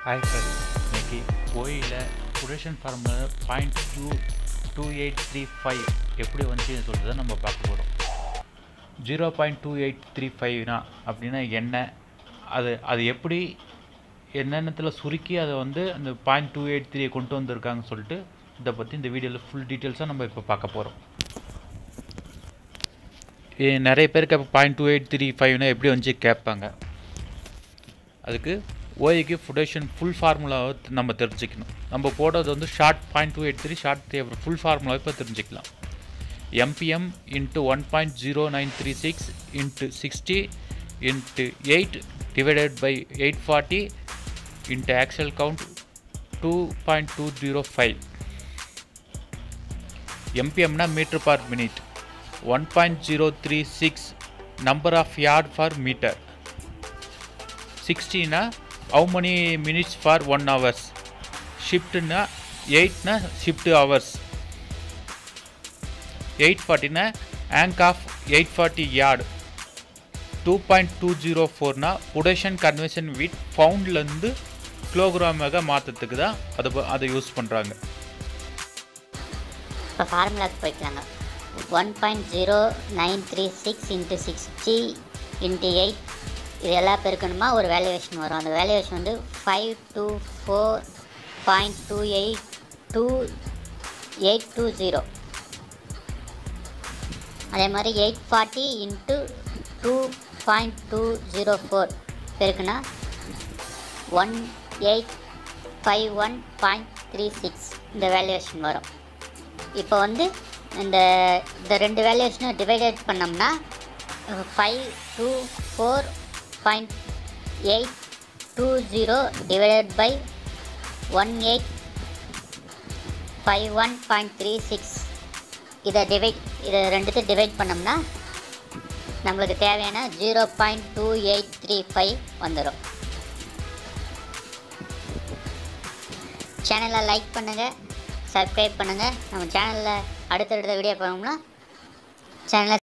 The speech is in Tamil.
ஹாய் சார் இன்னைக்கு ஓயில் புரேஷன் ஃபார்மில் point two two eight three five எப்படி வந்துச்சுன்னு சொல்லிட்டு தான் நம்ம பார்க்க போகிறோம் zero point two eight three ஃபைவ்னா அப்படின்னா என்ன அது அது எப்படி என்னென்னத்தில் சுருக்கி அதை வந்து அந்த பாயிண்ட் டூ எயிட் த்ரீ கொண்டு வந்திருக்காங்கன்னு சொல்லிட்டு இதை பற்றி இந்த வீடியோவில் ஃபுல் டீட்டெயில்ஸாக நம்ம இப்போ பார்க்க போகிறோம் நிறைய பேருக்கு அப்போ பாயிண்ட் டூ எயிட் த்ரீ ஃபைவ்னா எப்படி வந்துச்சு கேட்பாங்க அதுக்கு ஓஏக்கு ஃபுடேஷன் ஃபுல் ஃபார்முலாவை நம்ம தெரிஞ்சுக்கணும் நம்ம போடுறது வந்து short point two eight three short தேவை ஃபுல் ஃபார்முலாவை இப்போ தெரிஞ்சுக்கலாம் MPM into one point zero nine three six into sixty into eight divided by eight forty into actual count two point two zero five எம்பிஎம்னா metre per minute one point zero three six number of yard for metre சிக்ஸ்டினா how many minutes for one hours ஷிஃப்ட்னா எயிட்னா ஷிஃப்ட் ஹவர்ஸ் எயிட் ஃபார்ட்டினா ஆங்க் of eight forty yard two point two zero ஃபோர்னா புடேஷன் கன்வென்ஷன் வித் பவுண்ட்லேருந்து கிலோகிராமாக மாற்றத்துக்கு தான் அதை ப- அதை யூஸ் பண்ணுறாங்க இப்போ ஃபார்முலாக்கு போய்க்கலாங்க one point zero nine three six into sixty into eight இது எல்லாம் பெருக்கணுமா ஒரு வேல்யூவேஷன் வரும் அந்த வேல்யூவேஷன் வந்து five two four point two eight two eight two zero அதே மாதிரி eight forty into two point two zero four பெருக்குனா one eight five one point three six இந்த வேல்யூவேஷன் வரும் இப்போ வந்து இந்த இந்த ரெண்டு வேல்யூஷனும் டிவைடட் பண்ணோம்னா five two four point eight two zero divided by one eight five one point three six இதை டிவைட் இதை ரெண்டுத்தையும் டிவைட் பண்ணோம்னா நம்மளுக்கு தேவையான zero point two eight three five வந்துடும் சேனலை லைக் பண்ணுங்கள் சப்ஸ்கிரைப் பண்ணுங்கள் நம்ம சேனலில் அடுத்தடுத்த வீடியோ பண்ணோம்னா சேனலை